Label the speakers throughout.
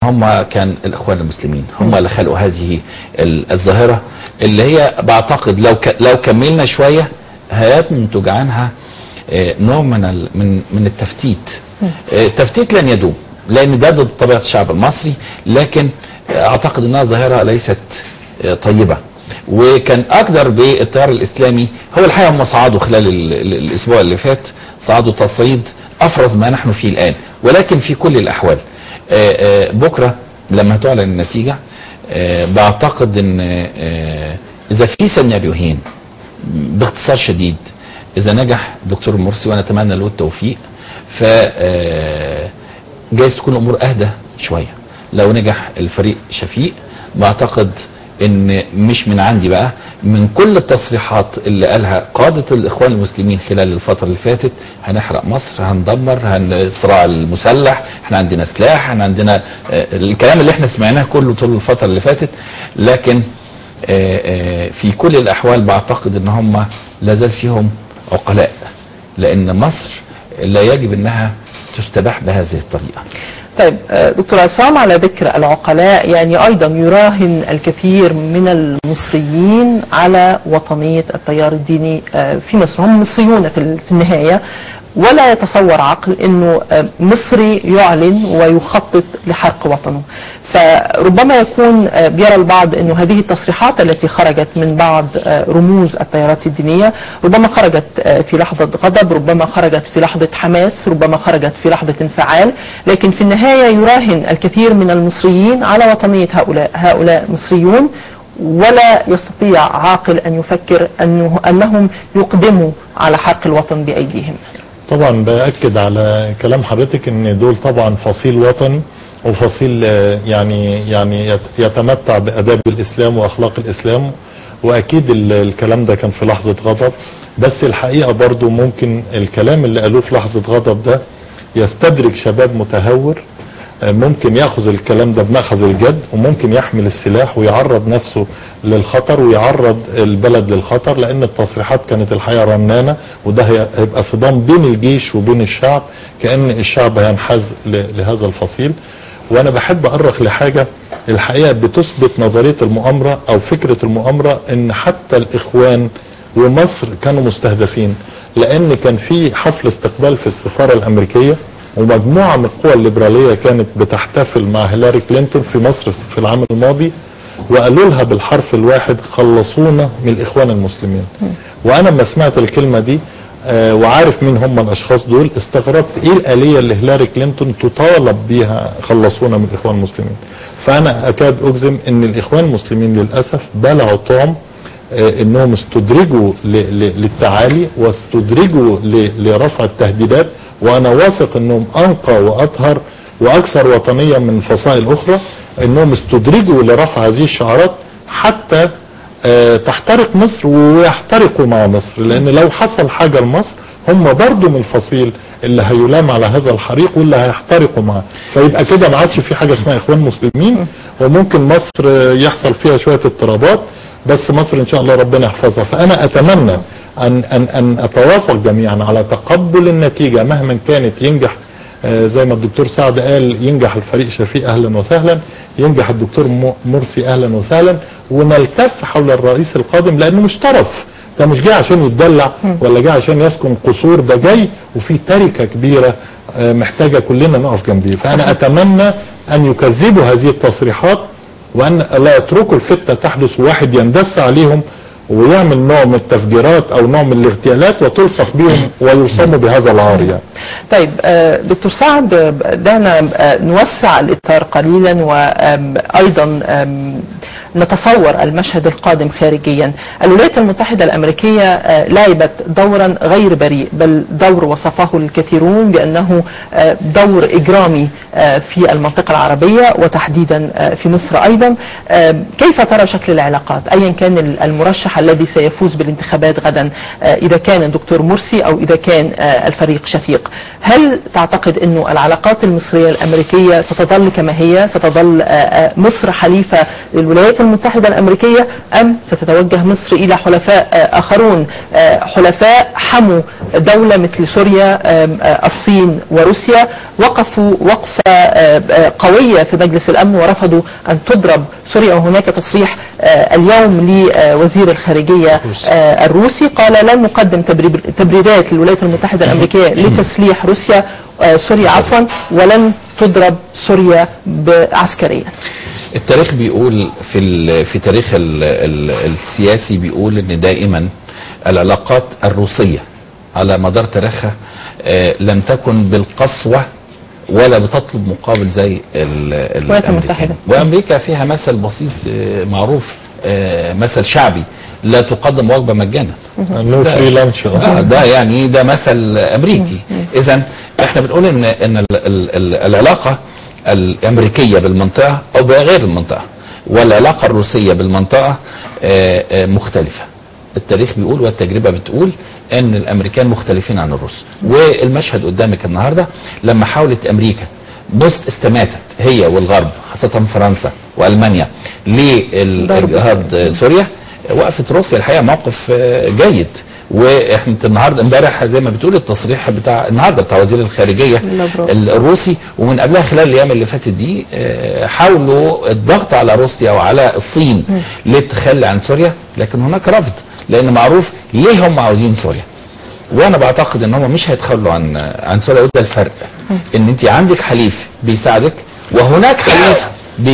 Speaker 1: هم كان الاخوان المسلمين هم اللي خلقوا هذه ال- الظاهره اللي هي بعتقد لو ك... لو كملنا شويه هينتج عنها آه، نوع من ال... من من التفتيت آه، التفتيت لن يدوم لان ده ضد طبيعه الشعب المصري لكن آه، اعتقد انها ظاهره ليست آه، طيبه وكان اقدر بالتيار الاسلامي هو الحقيقه هم صعدوا خلال ال... ال... الاسبوع اللي فات صعدوا تصعيد افرز ما نحن فيه الان ولكن في كل الاحوال آه، آه، بكره لما تعلن النتيجه آه، بعتقد ان آه، اذا في سيناريوهين باختصار شديد اذا نجح دكتور مرسي وانا اتمنى له التوفيق ف آه، جايز تكون الامور اهدى شويه لو نجح الفريق شفيق بعتقد ان مش من عندي بقى من كل التصريحات اللي قالها قاده الاخوان المسلمين خلال الفتره اللي فاتت هنحرق مصر هندمر هن- الصراع المسلح احنا عندنا سلاح احنا عندنا آه، الكلام اللي احنا سمعناه كله طول الفتره اللي فاتت لكن آه، آه، في كل الاحوال بعتقد ان هم لا زال فيهم عقلاء لان مصر لا يجب انها تستباح بهذه الطريقه
Speaker 2: طيب آه، دكتور عصام على ذكر العقلاء يعني ايضا يراهن الكثير من المصريين على وطنيه التيار الديني آه، في مصر هم مصريون في ال- في النهايه ولا يتصور عقل انه آه، مصري يعلن ويخطط لحرق وطنه فربما يكون آه، بيرى البعض انه هذه التصريحات التي خرجت من بعض آه، رموز التيارات الدينيه ربما خرجت آه، في لحظه غضب ربما خرجت في لحظه حماس ربما خرجت في لحظه انفعال لكن في النهايه يراهن الكثير من المصريين على وطنيه هؤلاء هؤلاء مصريون ولا يستطيع عاقل ان يفكر انه انهم يقدموا على حرق الوطن بايديهم
Speaker 3: طبعا باكد على كلام حضرتك ان دول طبعا فصيل وطني وفصيل آه، يعني يعني يت- يتمتع باداب الاسلام واخلاق الاسلام واكيد ال- الكلام ده كان في لحظه غضب بس الحقيقه برضو ممكن الكلام اللي قالوه في لحظه غضب ده يستدرج شباب متهور آه، ممكن ياخذ الكلام ده بمأخذ الجد وممكن يحمل السلاح ويعرض نفسه للخطر ويعرض البلد للخطر لان التصريحات كانت الحقيقه رنانه وده هي- هيبقى صدام بين الجيش وبين الشعب كان الشعب هينحاز ل- لهذا الفصيل وانا بحب ارخ لحاجه الحقيقه بتثبت نظريه المؤامره او فكره المؤامره ان حتى الاخوان ومصر كانوا مستهدفين لان كان في حفل استقبال في السفاره الامريكيه ومجموعه من القوى الليبراليه كانت بتحتفل مع هيلاري كلينتون في مصر في العام الماضي وقالوا لها بالحرف الواحد خلصونا من الاخوان المسلمين وانا لما سمعت الكلمه دي آه وعارف مين هم الاشخاص دول استغربت ايه الاليه اللي هيلاري كلينتون تطالب بيها خلصونا من الاخوان المسلمين فانا اكاد اجزم ان الاخوان المسلمين للاسف بلعوا طعم آه، انهم استدرجوا ل- ل- للتعالي واستدرجوا ل- لرفع التهديدات وانا واثق انهم انقى واطهر واكثر وطنيه من الفصائل الاخرى انهم استدرجوا لرفع هذه الشعارات حتى آه، تحترق مصر ويحترقوا مع مصر لان لو حصل حاجه لمصر هم برضو من الفصيل اللي هيلام على هذا الحريق واللي هيحترقوا معاه فيبقى كده ما عادش في حاجه اسمها اخوان مسلمين وممكن مصر آه، يحصل فيها شويه اضطرابات بس مصر ان شاء الله ربنا يحفظها فانا اتمنى ان ان ان اتوافق جميعا على تقبل النتيجه مهما كانت ينجح آه، زي ما الدكتور سعد قال ينجح الفريق شفيق اهلا وسهلا ينجح الدكتور م- مرسي اهلا وسهلا ونلتف حول الرئيس القادم لانه مش طرف ده مش جاي عشان يتدلع ولا جاي عشان يسكن قصور ده جاي وفي تركه كبيره آه، محتاجه كلنا نقف جنبيه فانا اتمنى ان يكذبوا هذه التصريحات وان لا يتركوا الفتنه تحدث وواحد يندس عليهم ويعمل نوع من التفجيرات او نوع من الاغتيالات وتلصق بهم ويصموا بهذا العار يعني.
Speaker 2: طيب آه، دكتور سعد آه، دعنا آه، نوسع الإطار قليلا وأيضا نتصور المشهد القادم خارجيا الولايات المتحدة الأمريكية آه، لعبت دورا غير بريء بل دور وصفه الكثيرون بأنه آه، دور إجرامي آه، في المنطقة العربية وتحديدا آه، في مصر أيضا آه، كيف ترى شكل العلاقات أيا كان المرشح الذي سيفوز بالانتخابات غدا آه، إذا كان الدكتور مرسي أو إذا كان آه، الفريق شفيق هل تعتقد أنه العلاقات المصرية الأمريكية ستظل كما هي ستظل آه، آه، مصر حليفة للولايات المتحدة الأمريكية أم ستتوجه مصر إلى حلفاء آه، آخرون آه، حلفاء حموا دولة مثل سوريا آم، آه، الصين وروسيا وقفوا وقفة آه، آه، قوية في مجلس الأمن ورفضوا أن تضرب سوريا وهناك تصريح آه، اليوم لوزير الخارجية آه، الروسي قال لن نقدم تبرير- تبريرات للولايات المتحدة الأمريكية لتسليح روسيا آه، سوريا عفوا ولن تضرب سوريا ب- عسكريا
Speaker 1: التاريخ بيقول في ال- في تاريخ ال ال السياسي بيقول ان دائما العلاقات الروسيه على مدار تاريخها آه، لم تكن بالقسوه ولا بتطلب مقابل زي ال- ال-
Speaker 2: الولايات
Speaker 1: الأمريكان.
Speaker 2: المتحدة.
Speaker 1: وامريكا فيها مثل بسيط آه، معروف آه، مثل شعبي لا تقدم وجبه مجانا
Speaker 3: نو فري لانش
Speaker 1: آه ده يعني ده مثل امريكي اذا احنا بنقول ان ان ال- ال- ال- العلاقه الامريكيه بالمنطقه او بغير المنطقه والعلاقه الروسيه بالمنطقه آه، آه، مختلفه التاريخ بيقول والتجربه بتقول ان الامريكان مختلفين عن الروس والمشهد قدامك النهارده لما حاولت امريكا بوست استماتت هي والغرب خاصه فرنسا والمانيا للاجهاض سوريا وقفت روسيا الحقيقه موقف آه، جيد واحنا النهارده امبارح زي ما بتقول التصريح بتاع النهارده بتاع وزير الخارجيه
Speaker 2: لافروف.
Speaker 1: الروسي ومن قبلها خلال الايام اللي فاتت دي آه، حاولوا الضغط على روسيا وعلى الصين للتخلي عن سوريا لكن هناك رفض لان معروف ليه هم عاوزين سوريا وانا بعتقد ان هم مش هيتخلوا عن عن سوريا وده الفرق ان انت عندك حليف بيساعدك وهناك حليف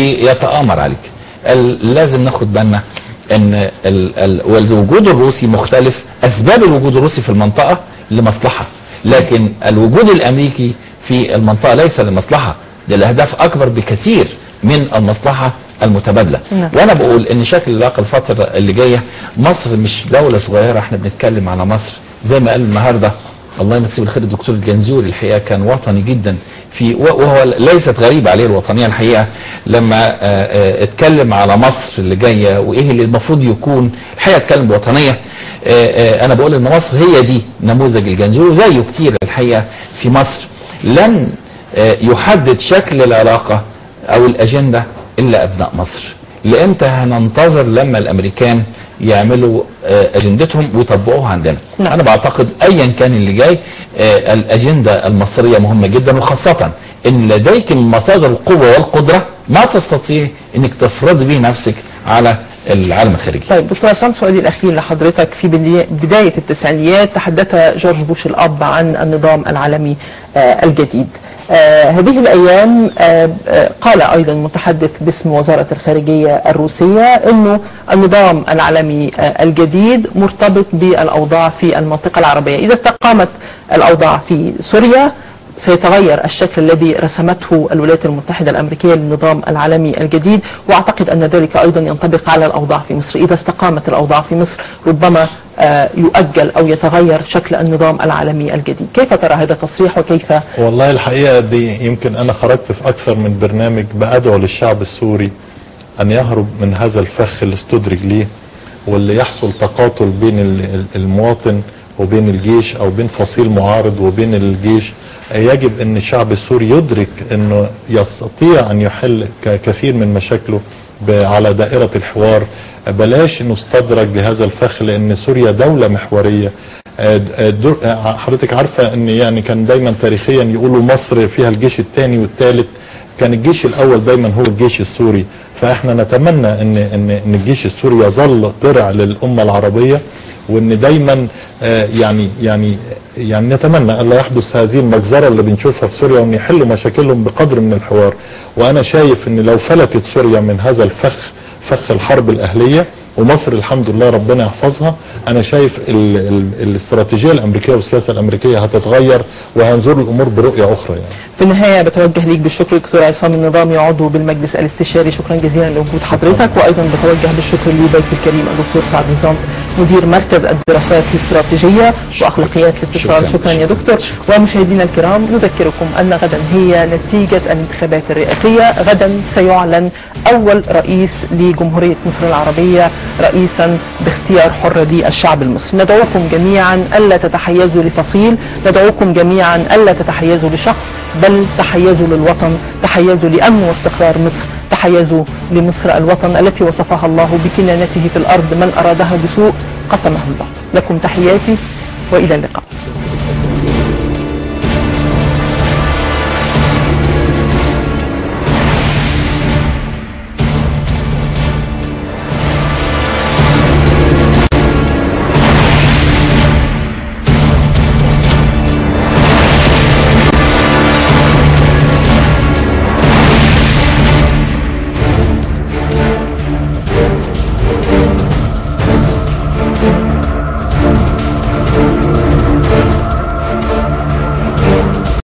Speaker 1: بيتآمر عليك ال- لازم ناخد بالنا ان ال ال والوجود الروسي مختلف اسباب الوجود الروسي في المنطقه لمصلحه لكن الوجود الامريكي في المنطقه ليس لمصلحه ده الاهداف اكبر بكثير من المصلحه المتبادله
Speaker 2: نعم.
Speaker 1: وانا بقول ان شكل العلاقه الفتره اللي جايه مصر مش دوله صغيره احنا بنتكلم على مصر زي ما قال النهارده الله يمسيه بالخير الدكتور الجنزوري الحقيقه كان وطني جدا في وهو ليست غريبه عليه الوطنيه الحقيقه لما آه، آه، اتكلم على مصر اللي جايه وايه اللي المفروض يكون الحقيقه اتكلم بوطنيه آه، آه، انا بقول ان مصر هي دي نموذج الجنزوري وزيه كتير الحقيقه في مصر لن آه، يحدد شكل العلاقه او الاجنده الا ابناء مصر لامتى هننتظر لما الامريكان يعملوا آه، اجندتهم ويطبقوها عندنا
Speaker 2: نعم.
Speaker 1: انا بعتقد ايا كان اللي جاي آه، الاجنده المصريه مهمه جدا وخاصه ان لديك من مصادر القوه والقدره ما تستطيع انك تفرض به نفسك على العالم الخارجي
Speaker 2: طيب دكتور عصام سؤالي الاخير لحضرتك في بدي- بدايه التسعينيات تحدث جورج بوش الاب عن النظام العالمي آه، الجديد. آه، هذه الايام آه، آه، قال ايضا متحدث باسم وزاره الخارجيه الروسيه انه النظام العالمي آه، الجديد مرتبط بالاوضاع في المنطقه العربيه، اذا استقامت الاوضاع في سوريا سيتغير الشكل الذي رسمته الولايات المتحدة الأمريكية للنظام العالمي الجديد وأعتقد أن ذلك أيضا ينطبق على الأوضاع في مصر إذا استقامت الأوضاع في مصر ربما آه، يؤجل أو يتغير شكل النظام العالمي الجديد كيف ترى هذا التصريح وكيف
Speaker 3: والله الحقيقة دي يمكن أنا خرجت في أكثر من برنامج بأدعو للشعب السوري أن يهرب من هذا الفخ اللي استدرج ليه واللي يحصل تقاتل بين ال- ال- المواطن وبين الجيش أو بين فصيل معارض وبين الجيش يجب أن الشعب السوري يدرك أنه يستطيع أن يحل ك- كثير من مشاكله ب- على دائرة الحوار بلاش نستدرج بهذا الفخ لأن سوريا دولة محورية آه، آه، دور- آه، حضرتك عارفه ان يعني كان دايما تاريخيا يقولوا مصر فيها الجيش الثاني والثالث كان الجيش الاول دايما هو الجيش السوري فاحنا نتمنى ان ان ان الجيش السوري يظل درع للامه العربيه وان دايما آه، يعني يعني يعني نتمنى الا يحدث هذه المجزره اللي بنشوفها في سوريا وان يحلوا مشاكلهم بقدر من الحوار وانا شايف ان لو فلتت سوريا من هذا الفخ فخ الحرب الاهليه ومصر الحمد لله ربنا يحفظها انا شايف ال ال الاستراتيجيه الامريكيه والسياسه الامريكيه هتتغير وهنظر الامور برؤيه اخرى يعني
Speaker 2: في النهاية بتوجه ليك بالشكر دكتور عصام النظامي عضو بالمجلس الاستشاري شكرا جزيلا لوجود حضرتك وأيضا بتوجه بالشكر لضيفي الكريم الدكتور سعد الزنط مدير مركز الدراسات الاستراتيجية وأخلاقيات الاتصال
Speaker 1: شكراً.
Speaker 2: شكرا يا دكتور ومشاهدينا الكرام نذكركم أن غدا هي نتيجة الانتخابات الرئاسية غدا سيعلن أول رئيس لجمهورية مصر العربية رئيسا باختيار حر للشعب المصري ندعوكم جميعا ألا تتحيزوا لفصيل ندعوكم جميعا ألا تتحيزوا لشخص بل تحيزوا للوطن تحيزوا لأمن واستقرار مصر تحيزوا لمصر الوطن التي وصفها الله بكنانته في الأرض من أرادها بسوء قسمه الله لكم تحياتي وإلى اللقاء